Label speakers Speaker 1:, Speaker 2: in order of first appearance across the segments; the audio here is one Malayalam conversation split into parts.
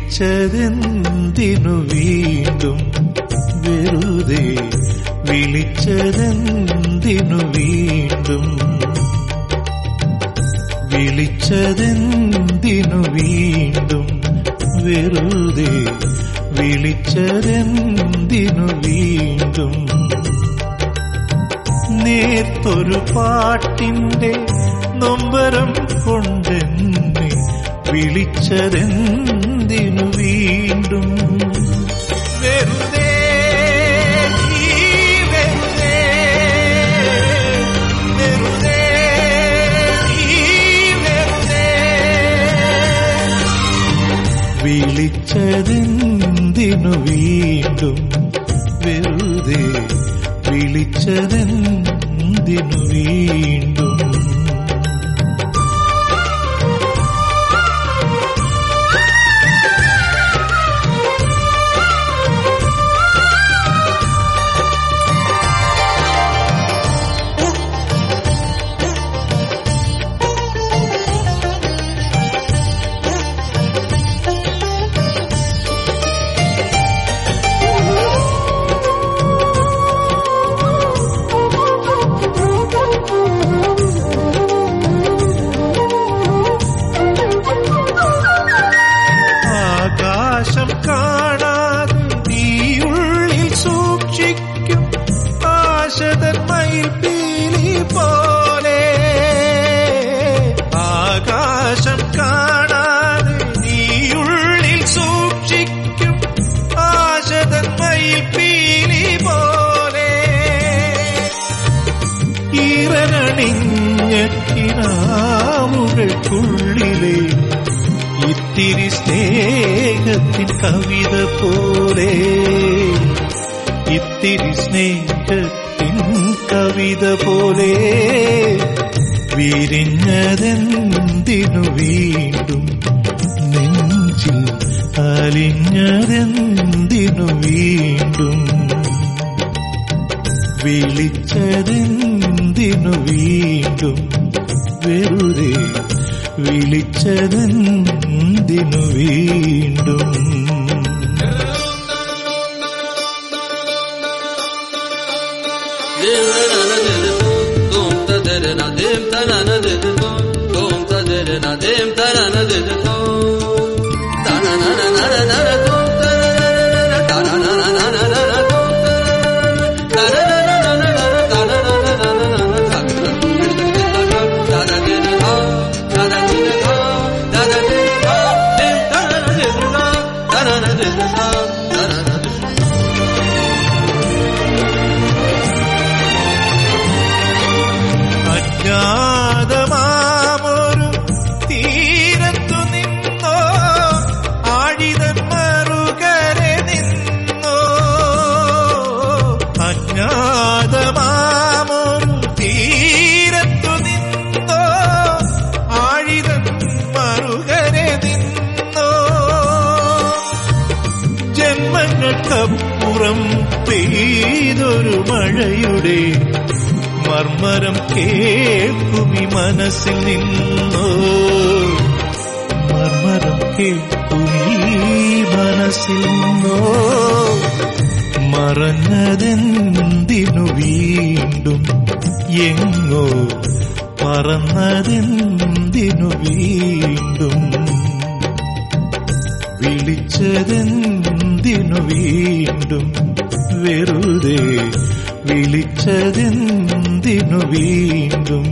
Speaker 1: വിളിച്ചതെന്തിനു വീണ്ടും വെറുതെ വിളിച്ചതെന്തിനു വീണ്ടും വിളിച്ചതെന്തിനു വീണ്ടും വെറുതെ വിളിച്ചതെന്തിനു വീണ്ടും നേർത്തൊരു പാട്ടിന്റെ നൊമ്പരം കൊണ്ടെന്നെ വിളിച്ചതെന്തിനു വീണ്ടും വെറുതെ ഈ വെറുതെ, വെറുതെ ഈ വെറുതെ. വിളിച്ചതെന്തിനു വീണ്ടും വെറുതെ വിളിച്ചതെന്തിനു വീണ്ടും ആകാശം കാണാതെ നീയുള്ളിൽ സൂക്ഷിക്കും ആശതൻ മയിൽപ്പീലി പോലെ ആകാശം കാണാതെ നീയുള്ളിൽ സൂക്ഷിക്കും ആശതൻ മയിൽപ്പീലി പോലെ ഈറനണിഞ്ഞ കിനാവുകൾക്കുള്ളിലെ ഇത്തിരി സ്നേഹത്തിൻ കവിത പോലെ ഇത്തിരി സ്നേഹത്തിൻ കവിത പോലെ വിരിഞ്ഞതെന്തിനു വീണ്ടും നെഞ്ചിൽ അലിഞ്ഞതെന്തിനു വീണ്ടും വിളിച്ചതെന്തിനു വീണ്ടും വെറുതെ വിളിച്ചതെന്തിനു വീണ്ടും അജ്ഞാതമാമൊരു തീരത്തു നിന്നോ ആഴിതൻ മറുകരെ നിന്നോ അജ്ഞാതമാമൊരു തീരത്തു നിന്നോ ആഴിതൻ മറുകരെ നിന്നോ ജന്മങ്ങൾക്കപ്പുറം പെയ്തൊരു മഴയുടെ മർമരം കേൾക്കുമി മനസ്സിൽ നിന്നോ മർമരം കേൾക്കുമി മനസ്സിൽ നിന്നോ മറഞ്ഞതെന്തിനു വീണ്ടും എങ്ങോ പറന്നതെന്തിനു വീണ്ടും വിളിച്ചതെന്തിനു വീണ്ടും വെറുതെ വിളിച്ചതെന്തിനു വീണ്ടും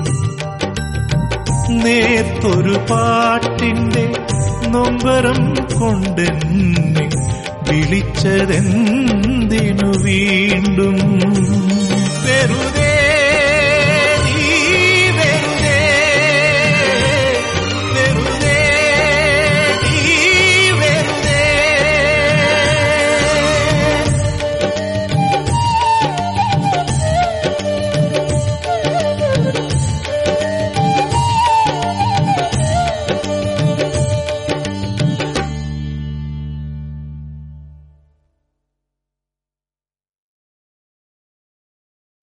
Speaker 1: നേർത്തൊരു പാട്ടിന്റെ നൊമ്പരം കൊണ്ടെന്നെ വിളിച്ചതെന്തിനു വീണ്ടും വെറുതെ